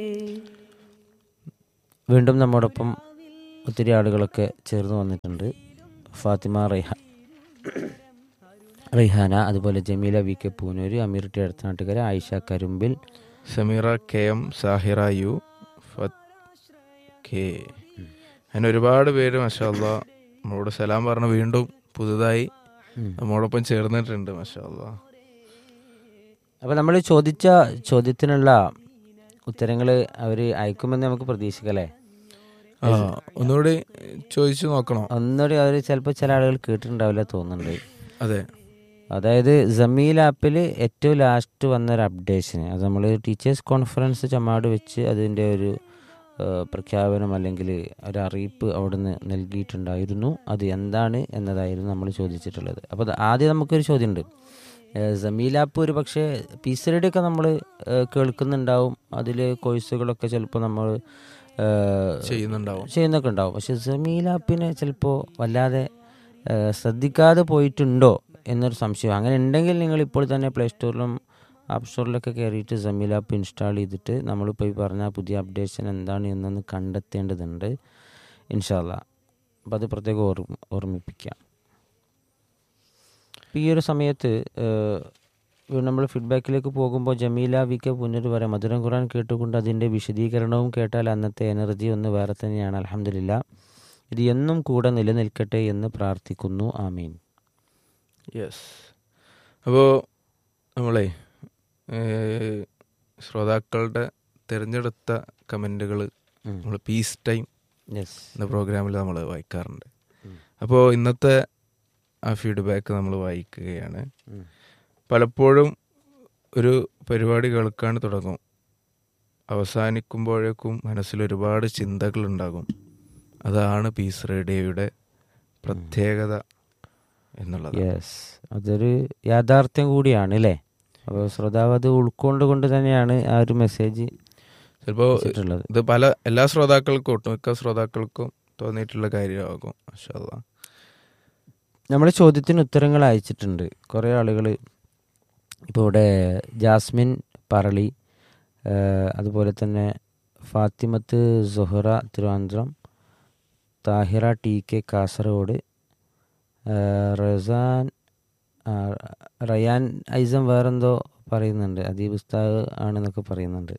വീണ്ടും നമ്മോടൊപ്പം ഒത്തിരി ആളുകളൊക്കെ ചേർന്ന് വന്നിട്ടുണ്ട് ഫാത്തിമ റൈഹ റൈഹാന അതുപോലെ Jameela V K Poonoor Ameer T അടുത്തനാട്ടുകര Ayisha Karumbil Sameera K M Sahira U ഫത്ത് കെ അങ്ങനെ ഒരുപാട് പേര് മഷാല്ല നമ്മളോട് സലാം പറഞ്ഞ് വീണ്ടും പുതുതായി ഉം. നമ്മോടൊപ്പം ചേർന്നിട്ടുണ്ട് മഷാല്ല അപ്പോൾ നമ്മൾ ചോദിച്ച ചോദ്യത്തിനുള്ള ഉത്തരങ്ങൾ അവർ അയക്കുമെന്ന് നമുക്ക് പ്രതീക്ഷിക്കല്ലേ ആ ഒന്നുകൂടി ചോദിച്ചു നോക്കണോ ഒന്നുകൂടി അവർ ചിലപ്പോൾ ചില ആളുകൾ കേട്ടിട്ടുണ്ടാവില്ല തോന്നുന്നുണ്ട് അതെ അതായത് ജമീൽ ആപ്പിൽ ഏറ്റവും ലാസ്റ്റ് വന്നൊരു അപ്ഡേഷൻ അത് നമ്മൾ ടീച്ചേഴ്സ് കോൺഫറൻസ് ചമാട് വെച്ച് അതിൻ്റെ ഒരു ആ, പ്രഖ്യാപനം അല്ലെങ്കിൽ ഒരു അറിയിപ്പ് അവിടുന്ന് നൽകിയിട്ടുണ്ടായിരുന്നു അത് എന്താണ് എന്നതായിരുന്നു നമ്മൾ ചോദിച്ചിട്ടുള്ളത് അപ്പോൾ അത് ആദ്യം നമുക്കൊരു ചോദ്യമുണ്ട് ഏ, ജമീൽ ആപ്പ് ഒരു പക്ഷേ പീസറയുടെ ഒക്കെ നമ്മൾ കേൾക്കുന്നുണ്ടാവും അതിൽ കോഴ്സുകളൊക്കെ ചിലപ്പോൾ നമ്മൾ ചെയ്യുന്നുണ്ടാവും ചെയ്യുന്നൊക്കെ ഉണ്ടാവും പക്ഷെ ജമീൽ ആപ്പിനെ ചിലപ്പോൾ വല്ലാതെ ആ, ശ്രദ്ധിക്കാതെ പോയിട്ടുണ്ടോ എന്നൊരു സംശയം അങ്ങനെ ഉണ്ടെങ്കിൽ നിങ്ങൾ ഇപ്പോൾ തന്നെ പ്ലേ സ്റ്റോറിലും ആപ്പ് സ്റ്റോറിലൊക്കെ കയറിയിട്ട് ജമീൽ ആപ്പ് ഇൻസ്റ്റാൾ ചെയ്തിട്ട് നമ്മളിപ്പോൾ ഈ പറഞ്ഞ പുതിയ അപ്ഡേഷൻ എന്താണ് എന്നൊന്ന് കണ്ടെത്തേണ്ടതുണ്ട് ഇൻഷാല്ല അപ്പോൾ അത് പ്രത്യേകം ഓർമ്മ ഓർമ്മിപ്പിക്കാം ഇപ്പം ഈ ഒരു സമയത്ത് നമ്മൾ ഫീഡ്ബാക്കിലേക്ക് പോകുമ്പോൾ ജമീല വി കെ പുനര് പറയാം മധുരം ഖുറാൻ കേട്ടുകൊണ്ട് അതിൻ്റെ വിശദീകരണവും കേട്ടാൽ അന്നത്തെ എനർജി ഒന്ന് വേറെ തന്നെയാണ് അലഹമില്ല ഇത് എന്നും കൂടെ നിലനിൽക്കട്ടെ എന്ന് പ്രാർത്ഥിക്കുന്നു ആമീൻ യെസ് അപ്പോൾ നമ്മളെ ഏഹ്, ശ്രോതാക്കളുടെ തിരഞ്ഞെടുത്ത കമൻറ്റുകൾ ഉം. നമ്മൾ പീസ് ടൈം യെസ് എന്ന പ്രോഗ്രാമിൽ നമ്മൾ വായിക്കാറുണ്ട് അപ്പോൾ ഇന്നത്തെ ആ ഫീഡ്ബാക്ക് നമ്മൾ വായിക്കുകയാണ് ഉം. പലപ്പോഴും ഒരു പരിപാടി കേൾക്കാൻ തുടങ്ങും അവസാനിക്കുമ്പോഴേക്കും മനസ്സിൽ ഒരുപാട് ചിന്തകളുണ്ടാകും അതാണ് പീസ് റേഡിയോയുടെ പ്രത്യേകത എന്നുള്ളത് യെസ് അതൊരു യാഥാർത്ഥ്യം കൂടിയാണ് അല്ലേ അപ്പോൾ ശ്രോതാവ് അത് ഉൾക്കൊണ്ടുകൊണ്ട് തന്നെയാണ് ആ ഒരു മെസ്സേജ് ചിലപ്പോൾ വെച്ചിട്ടുള്ളത് ഇത് പല എല്ലാ ശ്രോതാക്കൾക്കും ഒട്ടുമിക്ക ശ്രോതാക്കൾക്കും തോന്നിയിട്ടുള്ള കാര്യമാകും മാഷാ അല്ലാ. നമ്മൾ ചോദ്യത്തിന് ഉത്തരങ്ങൾ അയച്ചിട്ടുണ്ട് കുറേ ആളുകൾ ഇപ്പോൾ ഇവിടെ ജാസ്മിൻ പറളി ആ, അതുപോലെ തന്നെ ഫാത്തിമത്ത് സുഹറ തിരുവനന്തപുരം താഹിറ ടി കെ കാസർഗോഡ് ആ, റസാൻ ആ, റയാൻ ഐസം വേറെന്തോ പറയുന്നുണ്ട് അദീബ് ഉസ്താദ് ആണെന്നൊക്കെ പറയുന്നുണ്ട്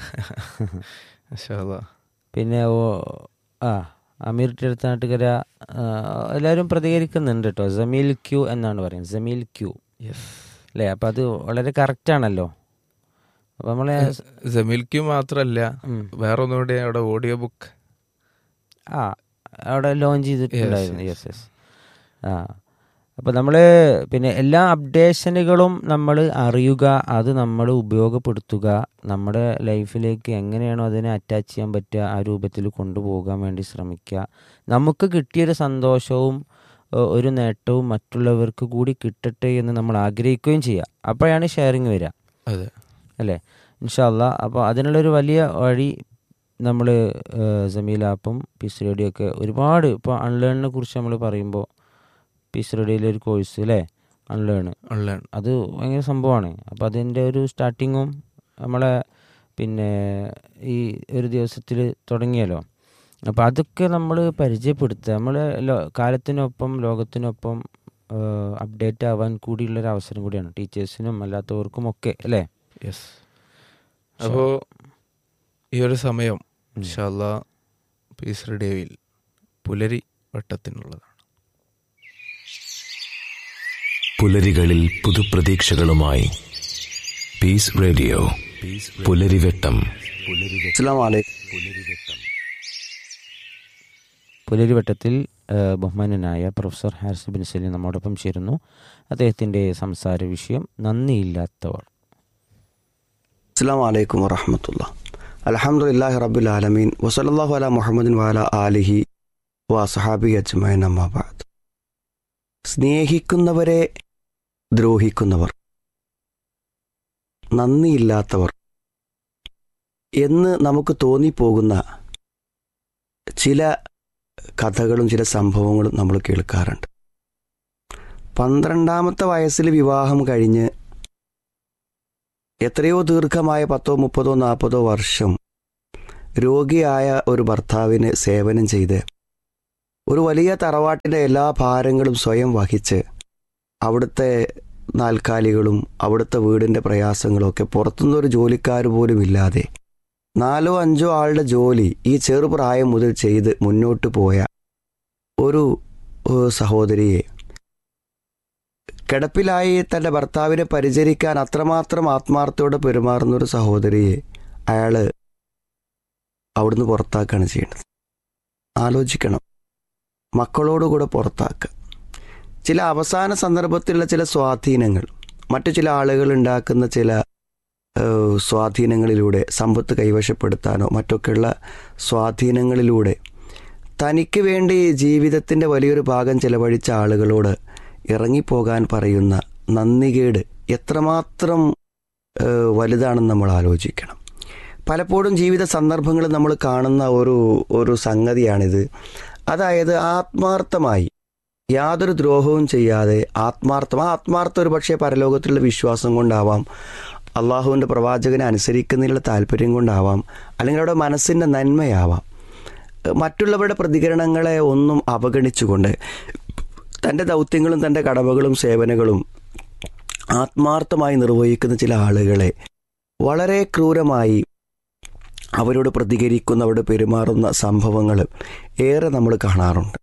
മാഷാ അല്ലാ. പിന്നെ ഓ ആ അമീർ ടെടുത്താട്ടുകര എല്ലാവരും പ്രതികരിക്കുന്നുണ്ട് കേട്ടോ ജമീൽ ക്യൂ എന്നാണ് പറയുന്നത് ജമീൽ ക്യൂ യെസ് അല്ലേ അപ്പം അത് വളരെ കറക്റ്റ് ആണല്ലോ അപ്പം നമ്മളെ ജമീൽക്ക് മാത്രമല്ല ഉം. വേറെ ഒന്നുകൂടി അവിടെ ഓഡിയോ ബുക്ക് ആ അവിടെ ലോഞ്ച് ചെയ്തിട്ടുണ്ടായിരുന്നു yes. യെസ് യെസ് ആ അപ്പോൾ നമ്മൾ പിന്നെ എല്ലാ അപ്ഡേഷനുകളും നമ്മൾ അറിയുക അത് നമ്മൾ ഉപയോഗപ്പെടുത്തുക നമ്മുടെ ലൈഫിലേക്ക് എങ്ങനെയാണോ അതിനെ അറ്റാച്ച് ചെയ്യാൻ പറ്റുക ആ രൂപത്തിൽ കൊണ്ടുപോകാൻ വേണ്ടി ശ്രമിക്കുക നമുക്ക് കിട്ടിയൊരു സന്തോഷവും ഏഹ്, ഒരു നേട്ടവും മറ്റുള്ളവർക്ക് കൂടി കിട്ടട്ടെ എന്ന് നമ്മൾ ആഗ്രഹിക്കുകയും ചെയ്യുക അപ്പോഴാണ് ഷെയറിങ് വരിക അതെ അല്ലേ ഇൻഷാല്ല അപ്പോൾ അതിനുള്ളൊരു വലിയ വഴി നമ്മൾ ജമീൽ ആപ്പും പീസ് റേഡിയോ ഒക്കെ ഒരുപാട് ഇപ്പോൾ അൺലേണിനെ കുറിച്ച് നമ്മൾ പറയുമ്പോൾ പീസ് റേഡിയോയിലെ ഒരു കോഴ്സ് അല്ലേ അൺലേൺ ഓൺലൈൻ അത് ഭയങ്കര സംഭവമാണ് അപ്പോൾ അതിൻ്റെ ഒരു സ്റ്റാർട്ടിങ്ങും നമ്മളെ പിന്നെ ഈ ഒരു ദിവസത്തിൽ തുടങ്ങിയല്ലോ അപ്പോൾ അതൊക്കെ നമ്മൾ പരിചയപ്പെടുത്തുക നമ്മൾ കാലത്തിനൊപ്പം ലോകത്തിനൊപ്പം അപ്ഡേറ്റ് ആവാൻ കൂടിയുള്ളൊരു അവസരം കൂടിയാണ് ടീച്ചേഴ്സിനും അല്ലാത്തവർക്കും ഒക്കെ അല്ലേ യെസ് അപ്പോൾ ഈ ഒരു സമയം ഇൻഷാല്ലാ പീസ് റേഡിയോയിൽ പുലരി വട്ടത്തിനുള്ളതാണ് പുലരികളിൽ പുതുപ്രതീക്ഷകളുമായി പീസ് റേഡിയോ പുലരിവെട്ടം അസ്സാം വലൈക്കും പുലരിവട്ടത്തിൽ ആ, ബഹുമാനനായ പ്രൊഫസർ ഹാരിസ് ബിൻ സലീം നമ്മോടൊപ്പം ചേരുന്നു അദ്ദേഹത്തിൻ്റെ സംസാര വിഷയം നന്ദിയില്ലാത്തവർ അസ്സാം വലൈക്കും വറഹമത്തുള്ള അലഹമുല്ലാഹി റബ്ബുൽ ആലമീൻ വസലല്ലാഹു അല മുഹമ്മദിൻ വാല ആലിഹി വസഹാബി അജ്മൈൻ അമ്മാബാദ് സ്നേഹിക്കുന്നവരെ ദ്രോഹിക്കുന്നവർ നന്ദിയില്ലാത്തവർ എന്ന് നമുക്ക് തോന്നിപ്പോകുന്ന ചില കഥകളും ചില സംഭവങ്ങളും നമ്മൾ കേൾക്കാറുണ്ട് പന്ത്രണ്ടാമത്തെ വയസ്സിൽ വിവാഹം കഴിഞ്ഞ് എത്രയോ ദീർഘമായ പത്തോ മുപ്പതോ നാൽപ്പതോ വർഷം രോഗിയായ ഒരു ഭർത്താവിന് സേവനം ചെയ്ത് ഒരു വലിയ തറവാട്ടിൻ്റെ എല്ലാ ഭാരങ്ങളും സ്വയം വഹിച്ച് അവിടുത്തെ നാൽക്കാലികളും അവിടുത്തെ വീടിൻ്റെ പ്രയാസങ്ങളൊക്കെ പുറത്തുനിന്നൊരു ജോലിക്കാർ പോലും ഇല്ലാതെ നാലോ അഞ്ചോ ആളുടെ ജോലി ഈ ചെറുപ്രായം മുതൽ ചെയ്ത് മുന്നോട്ട് പോയ ഒരു ഏഹ്, സഹോദരിയെ കിടപ്പിലായി തൻ്റെ ഭർത്താവിനെ പരിചരിക്കാൻ അത്രമാത്രം ആത്മാർത്ഥയോടെ പെരുമാറുന്ന ഒരു സഹോദരിയെ അയാൾ അവിടുന്ന് പുറത്താക്കുകയാണ് ചെയ്യുന്നത് ആലോചിക്കണം മക്കളോടുകൂടെ പുറത്താക്കുക ചില അവസാന സന്ദർഭത്തിലുള്ള ചില സ്വാധീനങ്ങൾ മറ്റു ചില ആളുകൾ ഉണ്ടാക്കുന്ന ചില ഏഹ്, സ്വാധീനങ്ങളിലൂടെ സമ്പത്ത് കൈവശപ്പെടുത്താനോ മറ്റൊക്കെയുള്ള സ്വാധീനങ്ങളിലൂടെ തനിക്ക് വേണ്ടി ജീവിതത്തിൻ്റെ വലിയൊരു ഭാഗം ചെലവഴിച്ച ആളുകളോട് ഇറങ്ങിപ്പോകാൻ പറയുന്ന നന്ദികേട് എത്രമാത്രം ഏഹ്, വലുതാണെന്ന് നമ്മൾ ആലോചിക്കണം പലപ്പോഴും ജീവിത സന്ദർഭങ്ങളിൽ നമ്മൾ കാണുന്ന ഒരു ഒരു സംഗതിയാണിത് അതായത് ആത്മാർത്ഥമായി യാതൊരു ദ്രോഹവും ചെയ്യാതെ ആത്മാർത്ഥം ആ ആത്മാർത്ഥം ഒരു പക്ഷേ പരലോകത്തിലുള്ള വിശ്വാസം കൊണ്ടാവാം അള്ളാഹുവിൻ്റെ പ്രവാചകനെ അനുസരിക്കുന്നതിലുള്ള താല്പര്യം കൊണ്ടാവാം അല്ലെങ്കിൽ അവിടെ മനസ്സിൻ്റെ നന്മയാവാം മറ്റുള്ളവരുടെ പ്രതികരണങ്ങളെ ഒന്നും അവഗണിച്ചുകൊണ്ട് തൻ്റെ ദൗത്യങ്ങളും തൻ്റെ കടമകളും സേവനങ്ങളും ആത്മാർത്ഥമായി നിർവഹിക്കുന്ന ചില ആളുകളെ വളരെ ക്രൂരമായി അവരോട് പ്രതികരിക്കുന്ന അവരോട് പെരുമാറുന്ന സംഭവങ്ങൾ ഏറെ നമ്മൾ കാണാറുണ്ട്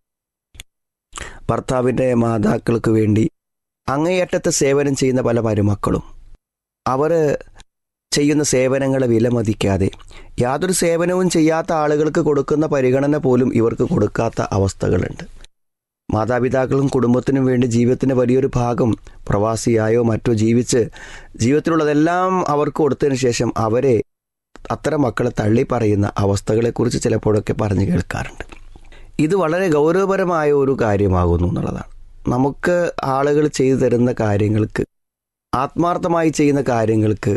ഭർത്താവിൻ്റെ മാതാക്കൾക്ക് വേണ്ടി അങ്ങേയറ്റത്തെ സേവനം ചെയ്യുന്ന പല മരുമക്കളും അവർ ചെയ്യുന്ന സേവനങ്ങളെ വിലമതിക്കാതെ യാതൊരു സേവനവും ചെയ്യാത്ത ആളുകൾക്ക് കൊടുക്കുന്ന പരിഗണന പോലും ഇവർക്ക് കൊടുക്കാത്ത അവസ്ഥകളുണ്ട് മാതാപിതാക്കളും കുടുംബത്തിനും വേണ്ടി ജീവിതത്തിൻ്റെ വലിയൊരു ഭാഗം പ്രവാസിയായോ മറ്റോ ജീവിച്ച് ജീവിതത്തിലുള്ളതെല്ലാം അവർക്ക് കൊടുത്തതിന് ശേഷം അവരെ അത്തരം മക്കളെ തള്ളി പറയുന്ന അവസ്ഥകളെക്കുറിച്ച് ചിലപ്പോഴൊക്കെ പറഞ്ഞു കേൾക്കാറുണ്ട് ഇത് വളരെ ഗൗരവപരമായ ഒരു കാര്യമാകുന്നു എന്നുള്ളതാണ് നമുക്ക് ആളുകൾ ചെയ്തു തരുന്ന കാര്യങ്ങൾക്ക് ആത്മാർത്ഥമായി ചെയ്യുന്ന കാര്യങ്ങൾക്ക്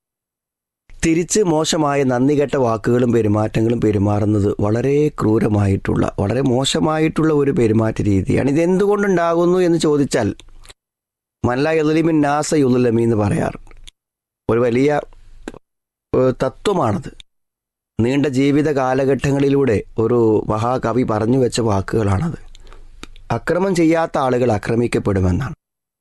തിരിച്ച് മോശമായ നന്ദി കെട്ട വാക്കുകളും പെരുമാറ്റങ്ങളും പെരുമാറുന്നത് വളരെ ക്രൂരമായിട്ടുള്ള വളരെ മോശമായിട്ടുള്ള ഒരു പെരുമാറ്റ രീതിയാണ് ഇത് എന്തുകൊണ്ടുണ്ടാകുന്നു എന്ന് ചോദിച്ചാൽ മല്ല യുലിമിൻ നാസ യുലമി എന്ന് പറയാറുണ്ട് ഒരു വലിയ ഏഹ്, തത്വമാണത് നീണ്ട ജീവിത കാലഘട്ടങ്ങളിലൂടെ ഒരു മഹാകവി പറഞ്ഞു വെച്ച വാക്കുകളാണത് അക്രമം ചെയ്യാത്ത ആളുകൾ ആക്രമിക്കപ്പെടുമെന്നാണ്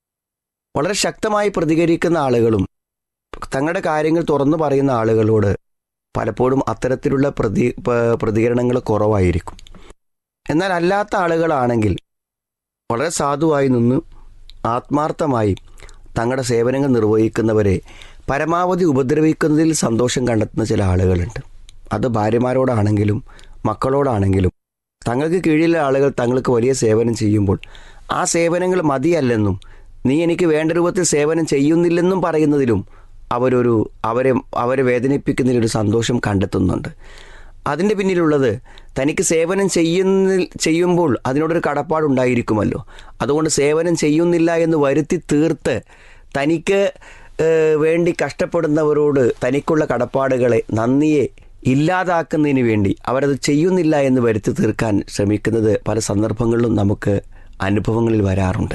വളരെ ശക്തമായി പ്രതികരിക്കുന്ന ആളുകളും തങ്ങളുടെ കാര്യങ്ങൾ തുറന്നു പറയുന്ന ആളുകളോട് പലപ്പോഴും അത്തരത്തിലുള്ള പ്രതി പ- പ്രതികരണങ്ങൾ കുറവായിരിക്കും എന്നാൽ അല്ലാത്ത ആളുകളാണെങ്കിൽ വളരെ സാധുവായി നിന്ന് ആത്മാർത്ഥമായി തങ്ങളുടെ സേവനങ്ങൾ നിർവഹിക്കുന്നവരെ പരമാവധി ഉപദ്രവിക്കുന്നതിൽ സന്തോഷം കണ്ടെത്തുന്ന ചില ആളുകളുണ്ട് അത് ഭാര്യമാരോടാണെങ്കിലും മക്കളോടാണെങ്കിലും തങ്ങൾക്ക് കീഴിലെ ആളുകൾ തങ്ങൾക്ക് വലിയ സേവനം ചെയ്യുമ്പോൾ ആ സേവനങ്ങൾ മതിയല്ലെന്നും നീ എനിക്ക് വേണ്ട രൂപത്തിൽ സേവനം ചെയ്യുന്നില്ലെന്നും പറയുന്നതിലും അവരൊരു അവരെ അവരെ വേദനിപ്പിക്കുന്നതിൽ ഒരു സന്തോഷം കണ്ടെത്തുന്നുണ്ട് അതിൻ്റെ പിന്നിലുള്ളത് തനിക്ക് സേവനം ചെയ്യുന്ന ചെയ്യുമ്പോൾ അതിനോടൊരു കടപ്പാടുണ്ടായിരിക്കുമല്ലോ അതുകൊണ്ട് സേവനം ചെയ്യുന്നില്ല എന്ന് വരുത്തി തീർത്ത് തനിക്ക് ഏഹ്, വേണ്ടി കഷ്ടപ്പെടുന്നവരോട് തനിക്കുള്ള കടപ്പാടുകളെ നന്ദിയെ ഇല്ലാതാക്കുന്നതിന് വേണ്ടി അവരത് ചെയ്യുന്നില്ല എന്ന് വരുത്തി തീർക്കാൻ ശ്രമിക്കുന്നത് പല സന്ദർഭങ്ങളിലും നമുക്ക് അനുഭവങ്ങളിൽ വരാറുണ്ട്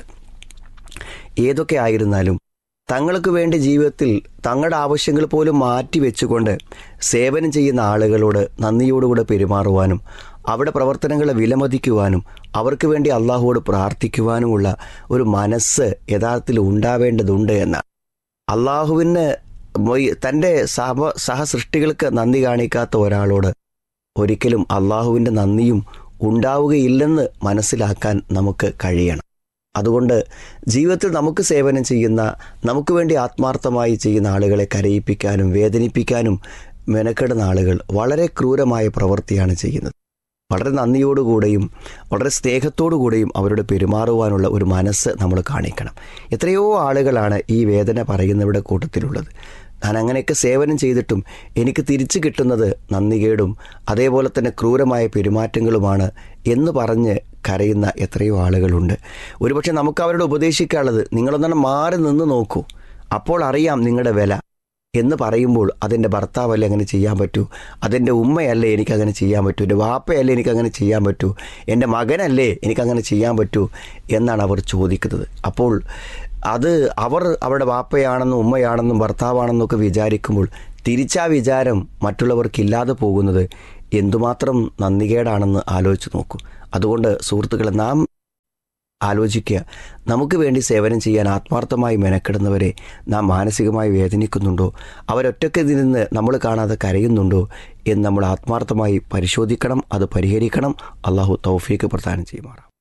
ഏതൊക്കെ ആയിരുന്നാലും തങ്ങൾക്ക് വേണ്ടി ജീവിതത്തിൽ തങ്ങളുടെ ആവശ്യങ്ങൾ പോലും മാറ്റി വെച്ചുകൊണ്ട് സേവനം ചെയ്യുന്ന ആളുകളോട് നന്ദിയോടുകൂടെ പെരുമാറുവാനും അവിടെ പ്രവർത്തനങ്ങളെ വിലമതിക്കുവാനും അവർക്ക് വേണ്ടി അള്ളാഹുവോട് പ്രാർത്ഥിക്കുവാനുമുള്ള ഒരു മനസ്സ് യഥാർത്ഥത്തിൽ ഉണ്ടാവേണ്ടതുണ്ട് എന്നാണ് അള്ളാഹുവിന് മൊയ്- തൻ്റെ സഹ സഹസൃഷ്ടികൾക്ക് നന്ദി കാണിക്കാത്ത ഒരാളോട് ഒരിക്കലും അള്ളാഹുവിൻ്റെ നന്ദിയും ഉണ്ടാവുകയില്ലെന്ന് മനസ്സിലാക്കാൻ നമുക്ക് കഴിയണം അതുകൊണ്ട് ജീവിതത്തിൽ നമുക്ക് സേവനം ചെയ്യുന്ന നമുക്ക് വേണ്ടി ആത്മാർത്ഥമായി ചെയ്യുന്ന ആളുകളെ കരയിപ്പിക്കാനും വേദനിപ്പിക്കാനും മെനക്കെടുന്ന ആളുകൾ വളരെ ക്രൂരമായ പ്രവൃത്തിയാണ് ചെയ്യുന്നത് വളരെ നന്ദിയോടുകൂടെയും വളരെ സ്നേഹത്തോടുകൂടെയും അവരോട് പെരുമാറുവാനുള്ള ഒരു മനസ്സ് നമ്മൾ കാണിക്കണം എത്രയോ ആളുകളാണ് ഈ വേദന പറയുന്നവരുടെ കൂട്ടത്തിലുള്ളത് ഞാൻ അങ്ങനെയൊക്കെ സേവനം ചെയ്തിട്ടും എനിക്ക് തിരിച്ചു കിട്ടുന്നത് നന്ദികേടും അതേപോലെ തന്നെ ക്രൂരമായ പെരുമാറ്റങ്ങളുമാണ് എന്ന് പറഞ്ഞ് കരയുന്ന എത്രയോ ആളുകളുണ്ട് ഒരുപക്ഷെ നമുക്ക് അവരോട് ഉപദേശിക്കാനുള്ളത് നിങ്ങളൊന്നാണ് മാറി നിന്ന് നോക്കൂ അപ്പോൾ അറിയാം നിങ്ങളുടെ വില എന്ന് പറയുമ്പോൾ അതെൻ്റെ ഭർത്താവല്ലേ അങ്ങനെ ചെയ്യാൻ പറ്റൂ അതെൻ്റെ ഉമ്മയല്ലേ എനിക്കങ്ങനെ ചെയ്യാൻ പറ്റൂ എൻ്റെ വാപ്പയല്ലേ എനിക്കങ്ങനെ ചെയ്യാൻ പറ്റൂ എൻ്റെ മകനല്ലേ എനിക്കങ്ങനെ ചെയ്യാൻ പറ്റൂ എന്നാണ് അവർ ചോദിക്കുന്നത് അപ്പോൾ അത് അവർ അവരുടെ വാപ്പയാണെന്നും ഉമ്മയാണെന്നും ഭർത്താവാണെന്നും ഒക്കെ വിചാരിക്കുമ്പോൾ തിരിച്ചാ വിചാരം മറ്റുള്ളവർക്കില്ലാതെ പോകുന്നത് എന്തുമാത്രം നന്ദികേടാണെന്ന് ആലോചിച്ച് നോക്കൂ അതുകൊണ്ട് സുഹൃത്തുക്കളെ നാം ആലോചിക്കുക നമുക്ക് വേണ്ടി സേവനം ചെയ്യാൻ ആത്മാർത്ഥമായി മെനക്കെടുന്നവരെ നാം മാനസികമായി വേദനിക്കുന്നുണ്ടോ അവരൊറ്റയ്ക്ക് നിന്ന് നമ്മൾ കാണാതെ കരയുന്നുണ്ടോ എന്ന് നമ്മൾ ആത്മാർത്ഥമായി പരിശോധിക്കണം അത് പരിഹരിക്കണം അള്ളാഹു തൗഫീക്ക് പ്രദാനം ചെയ്യുമാറാം